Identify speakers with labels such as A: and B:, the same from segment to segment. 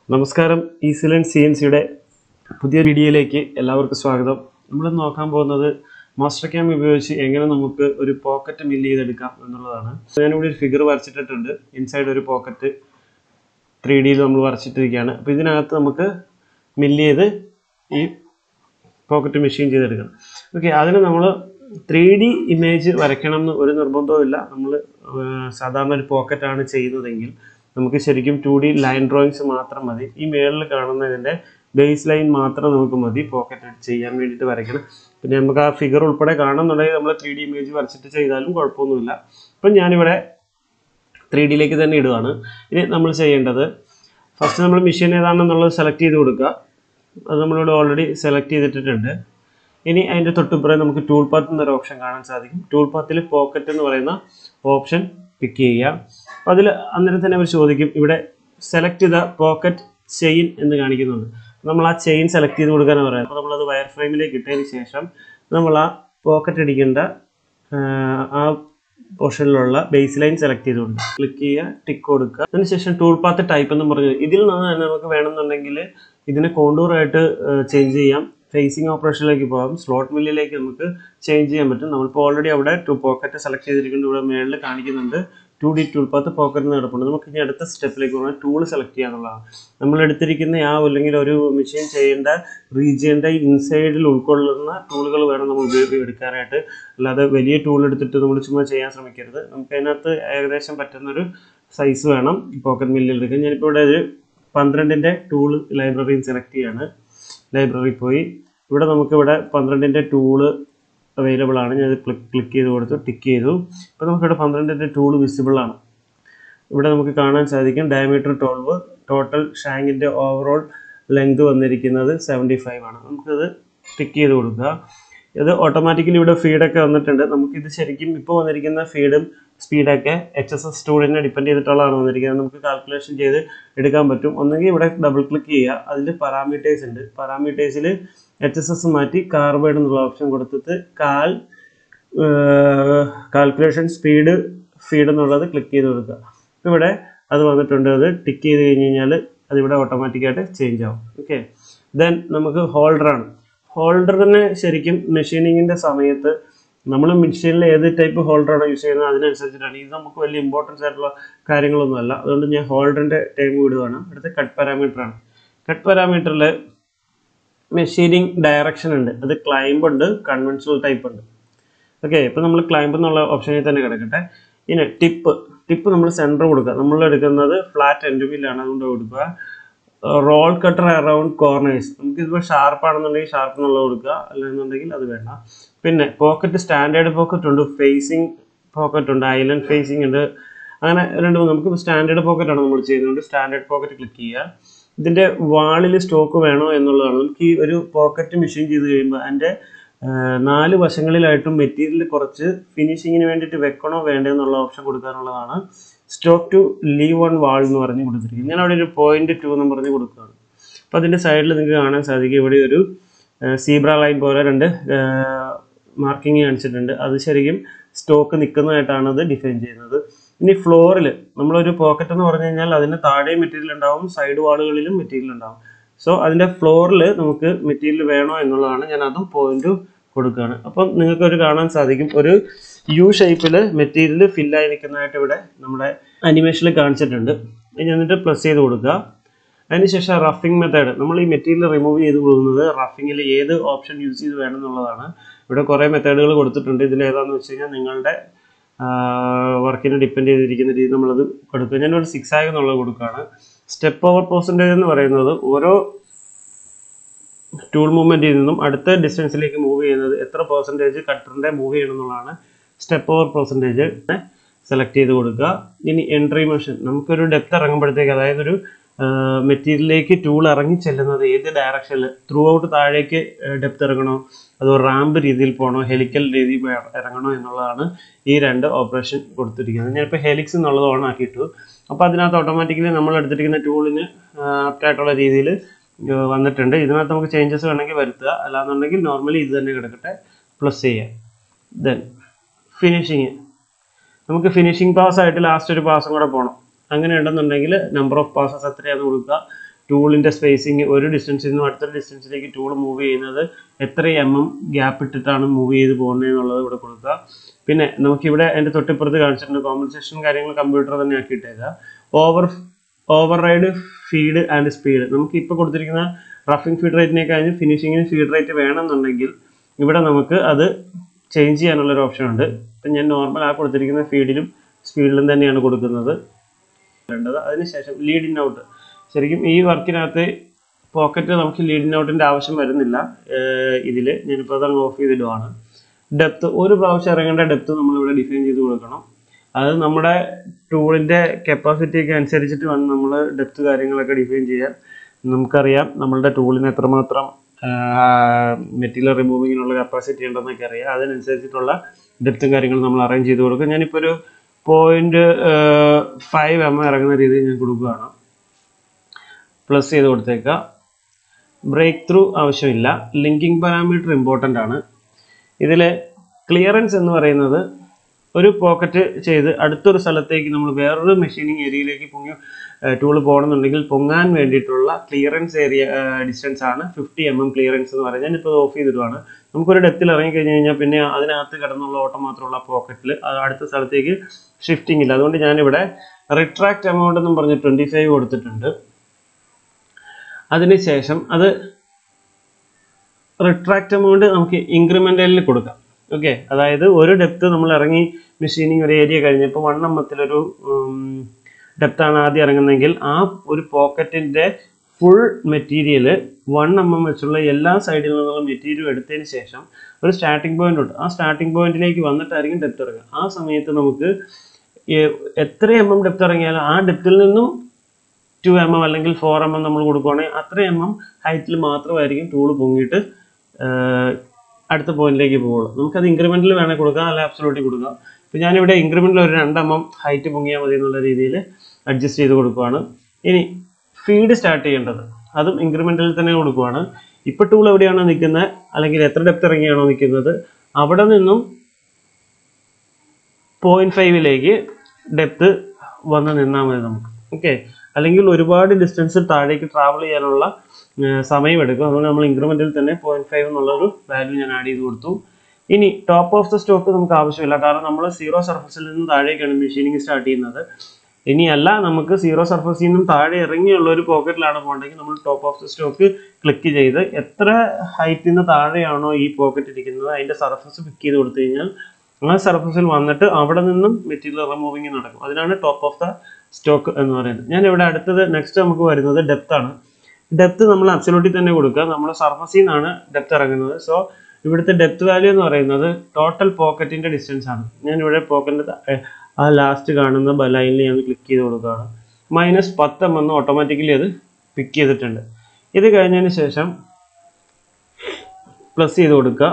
A: നമസ്കാരം ഈസിലൻ C N സിയുടെ പുതിയ വീഡിയോയിലേക്ക് എല്ലാവർക്കും സ്വാഗതം നമ്മൾ നോക്കാൻ പോകുന്നത് മാസ്റ്റർ ക്യാം ഉപയോഗിച്ച് എങ്ങനെ നമുക്ക് ഒരു പോക്കറ്റ് മില്ല് ചെയ്തെടുക്കാം എന്നുള്ളതാണ് ഞാനിവിടെ ഒരു ഫിഗർ വരച്ചിട്ടിട്ടുണ്ട് ഇൻസൈഡ് ഒരു പോക്കറ്റ് ത്രീ ഡിയിൽ നമ്മൾ വരച്ചിട്ടിരിക്കുകയാണ് അപ്പോൾ ഇതിനകത്ത് നമുക്ക് മില്ല് ചെയ്ത് ഈ പോക്കറ്റ് മെഷീൻ ചെയ്തെടുക്കണം ഓക്കെ അതിന് നമ്മൾ ത്രീ ഡി ഇമേജ് വരയ്ക്കണം എന്ന് ഒരു നിർബന്ധവും ഇല്ല നമ്മൾ സാധാരണ ഒരു പോക്കറ്റാണ് ചെയ്യുന്നതെങ്കിൽ നമുക്ക് ശരിക്കും ടു ഡി ലൈൻ ഡ്രോയിങ്സ് മാത്രം മതി ഈ മേളിൽ കാണുന്നതിൻ്റെ ബേസ് ലൈൻ മാത്രം നമുക്ക് മതി പോക്കറ്റ് ചെയ്യാൻ വേണ്ടിയിട്ട് വരയ്ക്കണം പിന്നെ നമുക്ക് ആ ഫിഗർ ഉൾപ്പെടെ കാണുന്നുണ്ടെങ്കിൽ നമ്മൾ ത്രീ ഡി ഇമേജ് വരച്ചിട്ട് ചെയ്താലും കുഴപ്പമൊന്നുമില്ല അപ്പം ഞാനിവിടെ ത്രീ ഡിയിലേക്ക് തന്നെ ഇടുകയാണ് ഇനി നമ്മൾ ചെയ്യേണ്ടത് ഫസ്റ്റ് നമ്മൾ മെഷീൻ ഏതാണെന്നുള്ളത് സെലക്ട് ചെയ്ത് കൊടുക്കുക അത് നമ്മളിവിടെ ഓൾറെഡി സെലക്ട് ചെയ്തിട്ടുണ്ട് ഇനി അതിൻ്റെ തൊട്ടുപുറേ നമുക്ക് ടൂൾ പാത്ത് എന്നൊരു ഓപ്ഷൻ കാണാൻ സാധിക്കും ടൂൾ പാത്തിൽ പോക്കറ്റ് എന്ന് പറയുന്ന ഓപ്ഷൻ പിക്ക് ചെയ്യുക അപ്പോൾ അതിൽ അന്നേരം തന്നെ അവർ ചോദിക്കും ഇവിടെ സെലക്ട് ചെയ്ത പോക്കറ്റ് ചെയിൻ എന്ന് കാണിക്കുന്നുണ്ട് നമ്മൾ ആ ചെയിൻ സെലക്ട് ചെയ്ത് കൊടുക്കാനാണ് പറയുന്നത് അപ്പോൾ നമ്മളത് വയർ ഫ്രെയിമിലേക്ക് ഇട്ടതിന് ശേഷം നമ്മൾ ആ പോക്കറ്റ് അടിക്കേണ്ട ആഹ്, ആ പോർഷനിലുള്ള ബേസ് ലൈൻ സെലക്ട് ചെയ്ത് കൊടുക്കുക ക്ലിക്ക് ചെയ്യുക ടിക്ക് കൊടുക്കുക അതിനുശേഷം ടൂൾ പാത്ത് ടൈപ്പ് എന്ന് പറഞ്ഞു ഇതിൽ നിന്ന് തന്നെ നമുക്ക് വേണമെന്നുണ്ടെങ്കിൽ ഇതിനെ കോണ്ടൂർ ആയിട്ട് ചേഞ്ച് ചെയ്യാം ഫേസിങ് ഓപ്പറേഷനിലേക്ക് പോകാം സ്ലോട്ട് മില്ലിലേക്ക് നമുക്ക് ചേഞ്ച് ചെയ്യാൻ പറ്റും നമ്മളിപ്പോൾ ഓൾറെഡി അവിടെ ടു പോക്കറ്റ് സെലക്ട് ചെയ്തിരിക്കുന്നത് ഇവിടെ മേളിൽ കാണിക്കുന്നുണ്ട് ടു ഡി ടൂൾ പാത്ത് പോക്കറ്റിൽ കിടപ്പുണ്ട് നമുക്ക് ഇനി അടുത്ത സ്റ്റെപ്പിലേക്ക് പോകണം ടൂൾ സെലക്ട് ചെയ്യുക എന്നുള്ളതാണ് നമ്മൾ എടുത്തിരിക്കുന്ന ആ അല്ലെങ്കിൽ ഒരു മെഷീൻ ചെയ്യേണ്ട റീജിയൻ്റെ ഇൻസൈഡിൽ ഉൾക്കൊള്ളുന്ന ടൂളുകൾ വേണം നമ്മൾ ഉപയോഗി എടുക്കാനായിട്ട് അല്ലാതെ വലിയ ടൂൾ എടുത്തിട്ട് നമ്മൾ ചുമ്മാ ചെയ്യാൻ ശ്രമിക്കരുത് നമുക്ക് അതിനകത്ത് ഏകദേശം പറ്റുന്നൊരു സൈസ് വേണം പോക്കറ്റ് മില്ലിൽ എടുക്കാൻ ഞാനിപ്പോൾ ഇവിടെ ഒരു പന്ത്രണ്ടിൻ്റെ ടൂൾ ലൈബ്രറിയിൽ സെലക്ട് ചെയ്യാണ് ലൈബ്രറി പോയി ഇവിടെ നമുക്കിവിടെ പന്ത്രണ്ടിൻ്റെ ടൂള് അവൈലബിൾ ആണ് ഞാൻ ക്ലിക്ക് ക്ലിക്ക് ചെയ്ത് കൊടുത്തു ടിക്ക് ചെയ്തു ഇപ്പോൾ നമുക്കിവിടെ പന്ത്രണ്ടിൻ്റെ ടൂൾ വിസിബിൾ ആണ് ഇവിടെ നമുക്ക് കാണാൻ സാധിക്കും ഡയമീറ്റർ ട്വൽവ് ടോട്ടൽ ഷാങ്കിൻ്റെ ഓവറോൾ ലെങ്ത് വന്നിരിക്കുന്നത് സെവൻറ്റി ഫൈവ് ആണ് നമുക്കത് ടിക്ക് ചെയ്ത് കൊടുക്കുക ഇത് ഓട്ടോമാറ്റിക്കലി ഇവിടെ ഫീഡൊക്കെ വന്നിട്ടുണ്ട് നമുക്കിത് ശരിക്കും ഇപ്പോൾ വന്നിരിക്കുന്ന ഫീഡും സ്പീഡൊക്കെ എച്ച് എസ് എസ് ടൂളിനെ ഡിപ്പെൻഡ് ചെയ്തിട്ടുള്ളതാണ് വന്നിരിക്കുന്നത് നമുക്ക് കാൽക്കുലേഷൻ ചെയ്ത് എടുക്കാൻ പറ്റും ഒന്നെങ്കിൽ ഇവിടെ ഡബിൾ ക്ലിക്ക് ചെയ്യുക അതിൽ പാരാമീറ്റേഴ്സ് ഉണ്ട് പാരാമീറ്റേഴ്സിൽ എച്ച് എസ് എസ് മാറ്റി കാർബൈഡ് എന്നുള്ള ഓപ്ഷൻ കൊടുത്തിട്ട് കാൽ കാൽക്കുലേഷൻ സ്പീഡ് ഫീഡ് എന്നുള്ളത് ക്ലിക്ക് ചെയ്ത് കൊടുക്കുക ഇപ്പം ഇവിടെ അത് വന്നിട്ടുണ്ട് അത് ടിക്ക് ചെയ്ത് കഴിഞ്ഞ് കഴിഞ്ഞാൽ അതിവിടെ ഓട്ടോമാറ്റിക്കായിട്ട് ചേഞ്ച് ആവും ഓക്കെ ദെൻ നമുക്ക് ഹോൾഡറാണ് ഹോൾഡറിന് ശരിക്കും മെഷീനിങ്ങിൻ്റെ സമയത്ത് നമ്മൾ മെഷീനിൽ ഏത് ടൈപ്പ് ഹോൾഡറാണോ യൂസ് ചെയ്യുന്നത് അതിനനുസരിച്ചിട്ടാണ് ഇത് നമുക്ക് വലിയ ഇമ്പോർട്ടൻസ് ആയിട്ടുള്ള കാര്യങ്ങളൊന്നുമല്ല അതുകൊണ്ട് ഞാൻ ഹോൾഡറിൻ്റെ ടൈം വിടുകയാണ് അടുത്ത കട്ട് പാരാമീറ്റർ ആണ് കട്ട് പാരാമീറ്ററിൽ മെഷീനിങ് ഡയറക്ഷൻ ഉണ്ട് അത് ക്ലൈംബ് ഉണ്ട് കൺവെൻഷണൽ ടൈപ്പ് ഉണ്ട് ഓക്കെ ഇപ്പം നമ്മൾ ക്ലൈംബ് എന്നുള്ള ഓപ്ഷനിൽ തന്നെ കിടക്കട്ടെ ഇനി ടിപ്പ് ടിപ്പ് നമ്മൾ സെൻറ്റർ കൊടുക്കുക നമ്മൾ എടുക്കുന്നത് ഫ്ലാറ്റ് എൻഡുമില്ലാണ് അതുകൊണ്ട് കൊടുക്കുക റോൾ കട്ടർ അറൗണ്ട് കോർണേഴ്സ് നമുക്ക് ഇതിപ്പോൾ ഷാർപ്പ് ആണെന്നുണ്ടെങ്കിൽ ഷാർപ്പ് എന്നുള്ളത് കൊടുക്കുക അല്ലെന്നുണ്ടെങ്കിൽ അത് വേണ്ട പിന്നെ പോക്കറ്റ് സ്റ്റാൻഡേർഡ് പോക്കറ്റ് ഉണ്ട് ഫേസിങ് പോക്കറ്റ് ഉണ്ട് ഐലൻഡ് ഫേസിങ് ഉണ്ട് അങ്ങനെ രണ്ട് മൂന്ന് നമുക്ക് സ്റ്റാൻഡേർഡ് പോക്കറ്റ് ആണ് നമ്മൾ ചെയ്യുന്നത് സ്റ്റാൻഡേർഡ് പോക്കറ്റ് ക്ലിക്ക് ചെയ്യുക ഇതിൻ്റെ വാളിൽ സ്റ്റോക്ക് വേണോ എന്നുള്ളതാണ് നമുക്ക് ഈ ഒരു പോക്കറ്റ് മെഷീൻ ചെയ്ത് കഴിയുമ്പോൾ അതിൻ്റെ നാല് വശങ്ങളിലായിട്ടും മെറ്റീരിയൽ കുറച്ച് ഫിനിഷിങ്ങിന് വേണ്ടിയിട്ട് വെക്കണോ വേണ്ടോ എന്നുള്ള ഓപ്ഷൻ കൊടുക്കാനുള്ളതാണ് stock to leave one wall എന്ന് പറഞ്ഞ് കൊടുത്തിരിക്കുന്നത് ഞാൻ അവിടെ ഒരു പോയിന്റ് ടു എന്ന് പറഞ്ഞ് കൊടുക്കുകയാണ് അപ്പോൾ അതിൻ്റെ സൈഡിൽ നിങ്ങൾക്ക് കാണാൻ സാധിക്കും ഇവിടെ ഒരു സീബ്ര ലൈൻ പോലെ രണ്ട് മാർക്കിങ് കാണിച്ചിട്ടുണ്ട് അത് ശരിക്കും സ്റ്റോക്ക് നിൽക്കുന്നതായിട്ടാണ് അത് ഡിഫൈൻ ചെയ്യുന്നത് ഇനി ഫ്ലോറിൽ നമ്മളൊരു പോക്കറ്റ് എന്ന് പറഞ്ഞു കഴിഞ്ഞാൽ അതിന് താഴെ മെറ്റീരിയൽ ഉണ്ടാവും സൈഡ് വാളുകളിലും മെറ്റീരിയൽ ഉണ്ടാവും സോ അതിൻ്റെ ഫ്ലോറിൽ നമുക്ക് മെറ്റീരിയൽ വേണോ എന്നുള്ളതാണ് ഞാൻ അതും പോയിന്റ് കൊടുക്കുകയാണ് അപ്പം നിങ്ങൾക്ക് ഒരു കാണാൻ സാധിക്കും ഒരു യു ഷേപ്പിൽ മെറ്റീരിയൽ ഫില്ലായി നിൽക്കുന്നതായിട്ട് ഇവിടെ നമ്മുടെ അനിമേഷനിൽ കാണിച്ചിട്ടുണ്ട് ഇനി എന്നിട്ട് പ്ലസ് ചെയ്ത് കൊടുക്കുക അതിനുശേഷം റഫിംഗ് മെത്തേഡ് നമ്മൾ ഈ മെറ്റീരിയൽ റിമൂവ് ചെയ്ത് കൊടുക്കുന്നത് റഫിങ്ങിൽ ഏത് ഓപ്ഷൻ യൂസ് ചെയ്ത് വേണം എന്നുള്ളതാണ് ഇവിടെ കുറേ മെത്തേഡുകൾ കൊടുത്തിട്ടുണ്ട് ഇതിൽ ഏതാണെന്ന് വെച്ച് കഴിഞ്ഞാൽ നിങ്ങളുടെ വർക്കിനെ ഡിപ്പെൻഡ് ചെയ്തിരിക്കുന്ന രീതി നമ്മളത് കൊടുക്കുക ഞാനൊരു സിക്സ് ആഗ് എന്നുള്ളത് കൊടുക്കുകയാണ് സ്റ്റെപ്പ് ഓവർ പെർസെൻറ്റേജ് എന്ന് പറയുന്നത് ഓരോ ടൂൾ മൂവ്മെൻറ്റിൽ നിന്നും അടുത്ത ഡിസ്റ്റൻസിലേക്ക് മൂവ് ചെയ്യുന്നത് എത്ര പെർസെൻറ്റേജ് കട്ടറിൻ്റെ മൂവ് ചെയ്യണം എന്നുള്ളതാണ് സ്റ്റെപ്പ് ഓവർ പെർസെൻറ്റേജ് സെലക്ട് ചെയ്ത് കൊടുക്കുക ഇനി എൻട്രി മെഷീൻ നമുക്കൊരു ഡെപ്ത് ഇറങ്ങുമ്പോഴത്തേക്ക് അതായത് ഒരു മെറ്റീരിയലിലേക്ക് ടൂൾ ഇറങ്ങി ചെല്ലുന്നത് ഏത് ഡയറക്ഷനിൽ ത്രൂ ഔട്ട് താഴേക്ക് ഡെപ്ത് ഇറങ്ങണോ അതോ റാമ്പ് രീതിയിൽ പോകണോ ഹെലിക്കൽ രീതിയിൽ ഇറങ്ങണോ എന്നുള്ളതാണ് ഈ രണ്ട് ഓപ്പറേഷൻ കൊടുത്തിരിക്കുന്നത് ഞാനിപ്പോൾ ഹെലിക്സ് എന്നുള്ളത് ഓൺ ആക്കിയിട്ടു അപ്പോൾ അതിനകത്ത് ഓട്ടോമാറ്റിക്കലി നമ്മൾ എടുത്തിരിക്കുന്ന ടൂളിന് ആപ്റ്റായിട്ടുള്ള രീതിയിൽ വന്നിട്ടുണ്ട് ഇതിനകത്ത് നമുക്ക് ചേഞ്ചസ് വേണമെങ്കിൽ വരുത്തുക അല്ലാന്നുണ്ടെങ്കിൽ നോർമലി ഇത് തന്നെ കിടക്കട്ടെ പ്ലസ് ചെയ്യുക ദെൻ ഫിനിഷിങ് നമുക്ക് ഫിനിഷിംഗ് പാസ് ആയിട്ട് ലാസ്റ്റ് ഒരു പാസും കൂടെ പോകണം അങ്ങനെ ഉണ്ടെന്നുണ്ടെങ്കിൽ നമ്പർ ഓഫ് പാസസ് എത്രയാണെന്ന് കൊടുക്കുക ടൂളിൻ്റെ സ്പേസിങ് ഒരു ഡിസ്റ്റൻസിൽ നിന്നും അടുത്തൊരു ഡിസ്റ്റൻസിലേക്ക് ടൂൾ മൂവ് ചെയ്യുന്നത് എത്ര എം എം ഗ്യാപ്പ് ഇട്ടിട്ടാണ് മൂവ് ചെയ്ത് പോകുന്നത് എന്നുള്ളത് ഇവിടെ കൊടുക്കുക പിന്നെ നമുക്കിവിടെ അതിൻ്റെ തൊട്ടിപ്പുറത്ത് കാണിച്ചിട്ടുണ്ട് കോമ്പൻസേഷൻ കാര്യങ്ങൾ കമ്പ്യൂട്ടർ തന്നെ ആക്കിയിട്ടേക്കുക over override feed and speed നമുക്ക് ഇപ്പോൾ കൊടുത്തിരിക്കുന്ന റഫിംഗ് ഫീഡ് റേറ്റിനെ കഴിഞ്ഞ് ഫിനിഷിങ്ങിന് ഫീഡ് റേറ്റ് വേണമെന്നുണ്ടെങ്കിൽ ഇവിടെ നമുക്ക് അത് ചേഞ്ച് ചെയ്യാനുള്ളൊരു ഓപ്ഷൻ ഉണ്ട് ഇപ്പം ഞാൻ നോർമൽ ആ കൊടുത്തിരിക്കുന്ന ഫീഡിലും സ്പീഡിലും തന്നെയാണ് കൊടുക്കുന്നത് വേണ്ടത് അതിനുശേഷം ലീഡ് ഇൻ ഔട്ട് ശരിക്കും ഈ വർക്കിനകത്ത് പോക്കറ്റ് നമുക്ക് ലീഡ് ഇൻ ഔട്ടിൻ്റെ ആവശ്യം വരുന്നില്ല ഇതിൽ ഞാനിപ്പോൾ അതങ്ങ് ഓഫ് ചെയ്തിടുവാണ് ഡെപ്ത് ഒരു പ്രാവശ്യം ഇറങ്ങേണ്ട ഡെപ്ത് നമ്മളിവിടെ ഡിഫൈൻ ചെയ്ത് കൊടുക്കണം അത് നമ്മുടെ ടൂളിൻ്റെ കപ്പാസിറ്റിയൊക്കെ അനുസരിച്ചിട്ട് വേണം നമ്മൾ ഡെപ്ത് കാര്യങ്ങളൊക്കെ ഡിഫൈൻ ചെയ്യാൻ നമുക്കറിയാം നമ്മളുടെ ടൂളിന് എത്രമാത്രം മെറ്റീരിയൽ റിമൂവിങ്ങിനുള്ള കപ്പാസിറ്റി ഉണ്ടെന്നൊക്കെ അറിയാം അതിനനുസരിച്ചിട്ടുള്ള ഡെപ്തും കാര്യങ്ങളും നമ്മൾ അറേഞ്ച് ചെയ്ത് കൊടുക്കും ഞാനിപ്പോൾ ഒരു പോയിന്റ് ഫൈവ് എം ഇറങ്ങുന്ന രീതിയിൽ ഞാൻ കൊടുക്കുകയാണ് പ്ലസ് ചെയ്ത് കൊടുത്തേക്കുക ബ്രേക്ക് ത്രൂ ആവശ്യമില്ല ലിങ്കിങ് പാരാമീറ്റർ ഇമ്പോർട്ടൻ്റ് ആണ് ഇതിൽ ക്ലിയറൻസ് എന്ന് പറയുന്നത് ഒരു പോക്കറ്റ് ചെയ്ത് അടുത്തൊരു സ്ഥലത്തേക്ക് നമ്മൾ വേറൊരു മെഷീനിങ് ഏരിയയിലേക്ക് പൊങ്ങി ടൂള് പോകണമെന്നുണ്ടെങ്കിൽ പൊങ്ങാൻ വേണ്ടിയിട്ടുള്ള ക്ലിയറൻസ് ഏരിയ ഡിസ്റ്റൻസ് ആണ് ഫിഫ്റ്റി എം എം ക്ലിയറൻസ് എന്ന് പറയുന്നത് ഞാനിപ്പോൾ ഓഫ് ചെയ്തിടുവാണ് നമുക്കൊരു ഡെപ്തിൽ ഇറങ്ങി കഴിഞ്ഞ് കഴിഞ്ഞാൽ പിന്നെ അതിനകത്ത് കിടന്നുള്ള ഓട്ടം മാത്രമുള്ള പോക്കറ്റിൽ അടുത്ത സ്ഥലത്തേക്ക് ഷിഫ്റ്റിംഗ് ഇല്ല അതുകൊണ്ട് ഞാനിവിടെ റിട്രാക്ട് എമൗണ്ട് എന്നും പറഞ്ഞ് ട്വൻറ്റി ഫൈവ് കൊടുത്തിട്ടുണ്ട് അതിനുശേഷം അത് റിട്രാക്ട് എമൗണ്ട് നമുക്ക് ഇൻക്രിമെൻ്റലിൽ കൊടുക്കാം ഓക്കെ അതായത് ഒരു ഡെപ്ത് നമ്മൾ ഇറങ്ങി മെഷീനിങ് ഒരു ഏരിയ കഴിഞ്ഞപ്പോൾ വൺ എമ്മത്തിലൊരു ഡെപ്താണ് ആദ്യം ഇറങ്ങുന്നതെങ്കിൽ ആ ഒരു പോക്കറ്റിൻ്റെ full material one M M വെച്ചുള്ള എല്ലാ സൈഡിൽ നിന്നുള്ള മെറ്റീരിയൽ എടുത്തതിന് ശേഷം ഒരു സ്റ്റാർട്ടിംഗ് പോയിന്റ് ഉണ്ട് ആ സ്റ്റാർട്ടിംഗ് പോയിന്റിലേക്ക് വന്നിട്ടായിരിക്കും ഡെപ്ത് ഇറങ്ങുക ആ സമയത്ത് നമുക്ക് എത്ര എം എം ഡെപ്ത് ഇറങ്ങിയാലും ആ ഡെപ്തിൽ നിന്നും ടു എം എം അല്ലെങ്കിൽ ഫോർ എം എം നമ്മൾ കൊടുക്കുവാണെങ്കിൽ അത്ര എം എം ഹൈറ്റിൽ മാത്രമായിരിക്കും ടൂൾ പൊങ്ങിയിട്ട് അടുത്ത പോയിന്റിലേക്ക് പോകുള്ളൂ നമുക്കത് ഇൻക്രിമെന്റിൽ വേണേൽ കൊടുക്കാം അല്ല അബ്സൊല്യൂട്ടി കൊടുക്കാം ഇപ്പം ഞാനിവിടെ ഇൻക്രിമെന്റിൽ ഒരു രണ്ട് എം എം ഹൈറ്റ് പൊങ്ങിയാൽ മതി എന്നുള്ള രീതിയിൽ അഡ്ജസ്റ്റ് ചെയ്ത് കൊടുക്കുവാണ് ഇനി ഫീഡ് സ്റ്റാർട്ട് ചെയ്യേണ്ടത് അതും ഇൻക്രിമെന്റിൽ തന്നെ കൊടുക്കുവാണ് ഇപ്പം ടൂൾ എവിടെയാണോ നിൽക്കുന്നത് അല്ലെങ്കിൽ എത്ര ഡെപ്ത് ഇറങ്ങിയാണോ നിൽക്കുന്നത് അവിടെ നിന്നും പോയിന്റ് ഫൈവിലേക്ക് ഡെപ്ത് വന്ന് നിന്നാൽ മതി നമുക്ക് ഓക്കെ അല്ലെങ്കിൽ ഒരുപാട് ഡിസ്റ്റൻസ് താഴേക്ക് ട്രാവൽ ചെയ്യാനുള്ള സമയമെടുക്കും അതുകൊണ്ട് നമ്മൾ ഇൻക്രിമെന്റിൽ തന്നെ പോയിന്റ് ഫൈവ് എന്നുള്ളൊരു വാല്യൂ ഞാൻ ആഡ് ചെയ്ത് കൊടുത്തു ഇനി ടോപ്പ് ഓഫ് ദ സ്റ്റോക്ക് നമുക്ക് ആവശ്യമില്ല കാരണം നമ്മൾ സീറോ സർഫസിൽ നിന്ന് താഴേക്കാണ് മെഷീനിങ് സ്റ്റാർട്ട് ചെയ്യുന്നത് ഇനിയല്ല നമുക്ക് സീറോ സർഫസിൽ നിന്നും താഴെ ഇറങ്ങിയുള്ള ഒരു പോക്കറ്റിലാണ് പോകേണ്ടെങ്കിൽ നമ്മൾ top of the stock click ചെയ്ത് എത്ര ഹൈറ്റിൽ നിന്ന് താഴെയാണോ ഈ പോക്കറ്റ് ഇരിക്കുന്നത് അതിന്റെ സർഫസ് പിക്ക് ചെയ്ത് കൊടുത്തു കഴിഞ്ഞാൽ ആ സർഫസിൽ വന്നിട്ട് അവിടെ നിന്നും മെറ്റീരിയൽ റിമൂവിങ് നടക്കും അതിനാണ് ടോപ്പ് ഓഫ് ദ സ്റ്റോക്ക് എന്ന് പറയുന്നത് ഞാൻ ഇവിടെ അടുത്തത് നെക്സ്റ്റ് നമുക്ക് വരുന്നത് ഡെപ്ത് ആണ് ഡെപ്ത് നമ്മൾ അബ്സലൂട്ടിൽ തന്നെ കൊടുക്കുക നമ്മൾ സർഫസിൽ നിന്നാണ് ഡെപ്ത് ഇറങ്ങുന്നത് സോ ഇവിടുത്തെ ഡെപ്ത് വാല്യൂ എന്ന് പറയുന്നത് ടോട്ടൽ പോക്കറ്റിന്റെ ഡിസ്റ്റൻസ് ആണ് ഞാൻ ഇവിടെ പോക്കറ്റിന്റെ ആ ലാസ്റ്റ് കാണുന്ന ലൈനിൽ ഞാൻ ക്ലിക്ക് ചെയ്ത് കൊടുക്കുകയാണ് മൈനസ് പത്ത് എം എന്ന് ഓട്ടോമാറ്റിക്കലി അത് പിക്ക് ചെയ്തിട്ടുണ്ട് ഇത് കഴിഞ്ഞതിന് ശേഷം പ്ലസ് ചെയ്ത് കൊടുക്കുക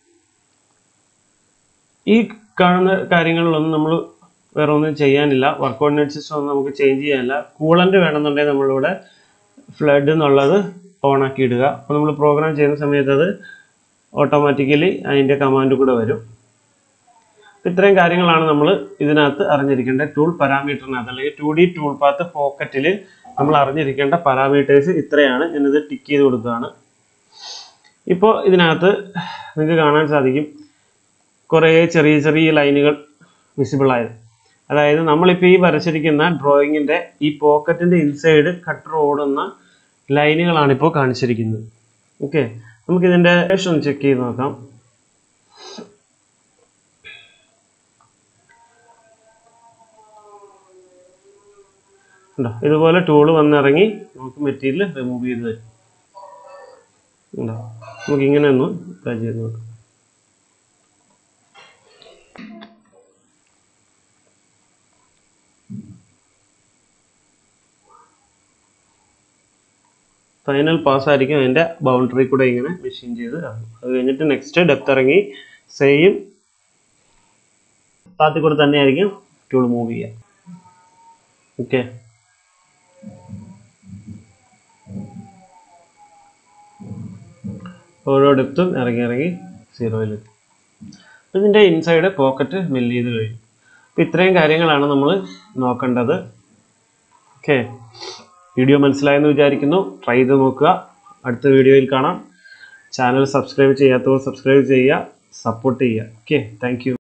A: ഈ കാണുന്ന കാര്യങ്ങളിലൊന്നും നമ്മൾ വേറെ ഒന്നും ചെയ്യാനില്ല വർക്ക് കോർഡിനേറ്റ് സിസ്റ്റം ഒന്നും നമുക്ക് ചേഞ്ച് ചെയ്യാനില്ല കൂളൻ്റ് വേണമെന്നുണ്ടെങ്കിൽ നമ്മളിവിടെ ഫ്ലഡ് എന്നുള്ളത് ഓൺ ആക്കി ഇടുക അപ്പോൾ നമ്മൾ പ്രോഗ്രാം ചെയ്യുന്ന സമയത്ത് അത് ഓട്ടോമാറ്റിക്കലി അതിൻ്റെ കമാൻഡ് കൂടെ വരും ഇത്രയും കാര്യങ്ങളാണ് നമ്മൾ ഇതിനകത്ത് അറിഞ്ഞിരിക്കേണ്ട ടൂൾ പാരാമീറ്ററിനകത്ത് അല്ലെങ്കിൽ ടു ഡി ടൂൾ പാത്ത് പോക്കറ്റിൽ നമ്മൾ അറിഞ്ഞിരിക്കേണ്ട പാരാമീറ്റേഴ്സ് ഇത്രയാണ് ഞാനിത് ടിക്ക് ചെയ്ത് കൊടുക്കുകയാണ് ഇപ്പോൾ ഇതിനകത്ത് നിങ്ങൾക്ക് കാണാൻ സാധിക്കും കുറേ ചെറിയ ചെറിയ ലൈനുകൾ വിസിബിൾ ആയത് അതായത് നമ്മളിപ്പോൾ ഈ വരച്ചിരിക്കുന്ന ഡ്രോയിങ്ങിൻ്റെ ഈ പോക്കറ്റിൻ്റെ ഇൻസൈഡ് കട്ടർ ഓടുന്ന ലൈനുകളാണ് ഇപ്പോൾ കാണിച്ചിരിക്കുന്നത് ഓക്കെ നമുക്കിതിൻ്റെ ഒന്ന് ചെക്ക് ചെയ്ത് നോക്കാം ഉണ്ടോ ഇതുപോലെ ടൂള് വന്നിറങ്ങി നമുക്ക് മെറ്റീരിയൽ റിമൂവ് ചെയ്ത് തരും ഉണ്ടോ നമുക്ക് ഇങ്ങനെ ഒന്ന് ട്രൈ ചെയ്ത് നോക്കാം ഫൈനൽ പാസ് ആയിരിക്കും അതിൻ്റെ ബൗണ്ടറി കൂടെ ഇങ്ങനെ മെഷീൻ ചെയ്ത് ഇറങ്ങും അത് കഴിഞ്ഞിട്ട് നെക്സ്റ്റ് ഡെപ്ത് ഇറങ്ങി സെയിം പാത്തിൽ കൂടെ തന്നെ ആയിരിക്കും ടൂൾ മൂവ് ചെയ്യുക ഓക്കെ ഓരോ ഡെപ്തും ഇറങ്ങി ഇറങ്ങി സീറോയിലെത്തും ഇതിൻ്റെ ഇൻസൈഡ് പോക്കറ്റ് മില്ല് ചെയ്ത് കഴിയും അപ്പം ഇത്രയും കാര്യങ്ങളാണ് നമ്മൾ നോക്കേണ്ടത് ഓക്കെ വീഡിയോ മനസ്സിലായെന്ന് വിചാരിക്കുന്നു ട്രൈ ചെയ്ത് നോക്കുക അടുത്ത വീഡിയോയിൽ കാണാം ചാനൽ സബ്സ്ക്രൈബ് ചെയ്യാത്തവർ സബ്സ്ക്രൈബ് ചെയ്യുക സപ്പോർട്ട് ചെയ്യുക ഓക്കെ താങ്ക്